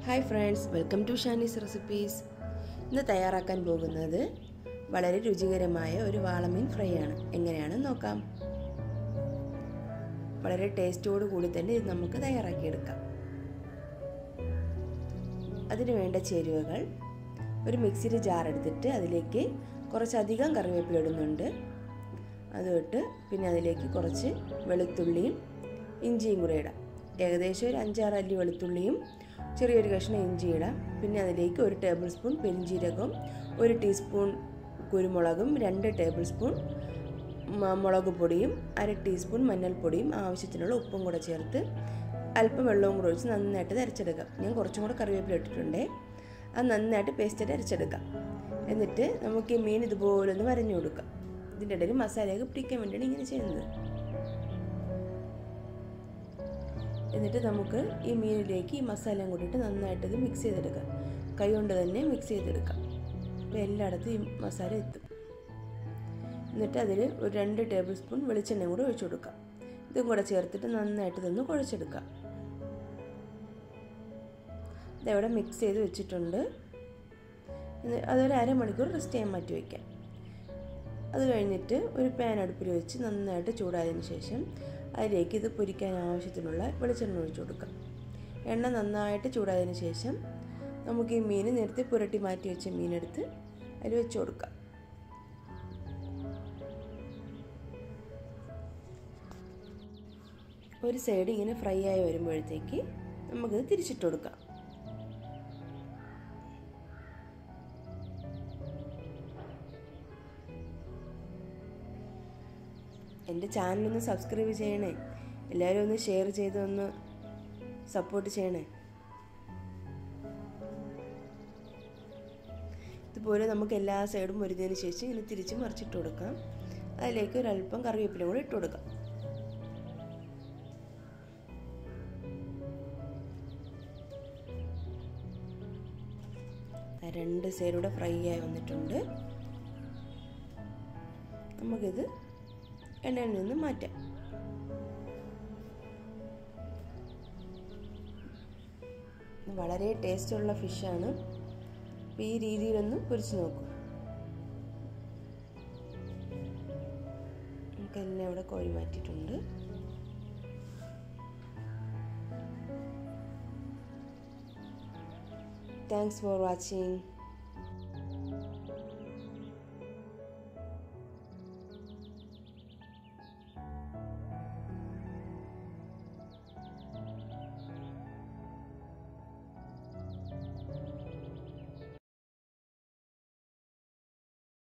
hi friends welcome to Shani's recipes ഇന്ന് തയ്യാറാക്കാൻ പോകുന്നത് വളരെ രുചികരമായ ഒരു വാളമീൻ ഫ്രൈ ആണ് എങ്ങനെയാണെന്ന് നോക്കാം വളരെ ടേസ്റ്റോട് കൂടി തന്നെ ഇത് നമുക്ക് തയ്യാറാക്കിയെടുക്കാം അതിന് വേണ്ട ചേരുവകൾ ഒരു മിക്സിയുടെ ജാർ എടുത്തിട്ട് അതിലേക്ക് കുറച്ചധികം കറിവേപ്പില ഇടുന്നുണ്ട് അതിട്ട് പിന്നെ അതിലേക്ക് കുറച്ച് വെളുത്തുള്ളിയും ഇഞ്ചിയും കൂടെ ഇടാം ഏകദേശം ഒരു അഞ്ചാറ് അല്ലി വെളുത്തുള്ളിയും ചെറിയൊരു കഷ്ണം ഇഞ്ചി ഇടാം പിന്നെ അതിലേക്ക് ഒരു ടേബിൾ സ്പൂൺ പെരിഞ്ചീരകവും ഒരു ടീസ്പൂൺ കുരുമുളകും രണ്ട് ടേബിൾ സ്പൂൺ മുളക് പൊടിയും അര ടീസ്പൂൺ മഞ്ഞൾപ്പൊടിയും ആവശ്യത്തിനുള്ള ഉപ്പും കൂടെ ചേർത്ത് അല്പം വെള്ളവും കൂടെ ഒഴിച്ച് നന്നായിട്ട് അരച്ചെടുക്കാം ഞാൻ കുറച്ചും കൂടെ കറിവേപ്പില ഇട്ടിട്ടുണ്ട് അത് നന്നായിട്ട് പേസ്റ്റായിട്ട് അരച്ചെടുക്കാം എന്നിട്ട് നമുക്ക് ഈ മീൻ ഇതുപോലെ ഒന്ന് വരഞ്ഞു കൊടുക്കാം ഇതിൻ്റെ ഇടയിൽ മസാലയൊക്കെ പിടിക്കാൻ വേണ്ടിയാണ് ഇങ്ങനെ ചെയ്യുന്നത് എന്നിട്ട് നമുക്ക് ഈ മീനിലേക്ക് ഈ മസാലയും കൂടിയിട്ട് നന്നായിട്ട് ഇത് മിക്സ് ചെയ്തെടുക്കാം കൈ കൊണ്ട് തന്നെ മിക്സ് ചെയ്തെടുക്കാം അപ്പോൾ എല്ലായിടത്തും ഈ മസാല എത്തും എന്നിട്ട് അതിൽ ഒരു രണ്ട് ടേബിൾ സ്പൂൺ വെളിച്ചെണ്ണയും കൂടെ ഒഴിച്ചു കൊടുക്കാം ഇതും കൂടെ ചേർത്തിട്ട് നന്നായിട്ട് ഇതൊന്ന് കുഴച്ചെടുക്കാം ഇതവിടെ മിക്സ് ചെയ്ത് വെച്ചിട്ടുണ്ട് അതൊരു അരമണിക്കൂർ റെസ്റ്റ് ചെയ്യാൻ മാറ്റി വയ്ക്കാം അത് കഴിഞ്ഞിട്ട് ഒരു പാൻ അടുപ്പിൽ വെച്ച് നന്നായിട്ട് ചൂടായതിന് ശേഷം അതിലേക്ക് ഇത് പൊരിക്കാൻ ആവശ്യത്തിനുള്ള വെളിച്ചെണ്ണ ഒഴിച്ചു കൊടുക്കാം എണ്ണ നന്നായിട്ട് ചൂടായതിന് ശേഷം നമുക്ക് ഈ മീൻ നേരത്തെ പുരട്ടി മാറ്റി വെച്ച മീനെടുത്ത് അതിൽ വെച്ച് കൊടുക്കാം ഒരു സൈഡ് ഇങ്ങനെ ഫ്രൈ ആയി വരുമ്പോഴത്തേക്ക് നമുക്കിത് തിരിച്ചിട്ട് കൊടുക്കാം എൻ്റെ ചാനലൊന്ന് സബ്സ്ക്രൈബ് ചെയ്യണേ എല്ലാവരും ഒന്ന് ഷെയർ ചെയ്ത് ഒന്ന് സപ്പോർട്ട് ചെയ്യണേ ഇതുപോലെ നമുക്ക് എല്ലാ സൈഡും വരുന്നതിന് ശേഷം ഇങ്ങനെ തിരിച്ച് മറിച്ചിട്ട് കൊടുക്കാം അതിലേക്ക് ഒരല്പം കറിവേപ്പില കൂടെ ഇട്ട് കൊടുക്കാം രണ്ട് സൈഡൂടെ ഫ്രൈ ആയി വന്നിട്ടുണ്ട് നമുക്കിത് എണ്ണയിൽ നിന്ന് മാറ്റാം വളരെ ടേസ്റ്റുള്ള ഫിഷാണ് അപ്പോൾ ഈ രീതിയിലൊന്ന് പൊരിച്ച് നോക്കും നമുക്കെല്ലാം ഇവിടെ കോരി മാറ്റിയിട്ടുണ്ട് താങ്ക്സ് ഫോർ വാച്ചിങ്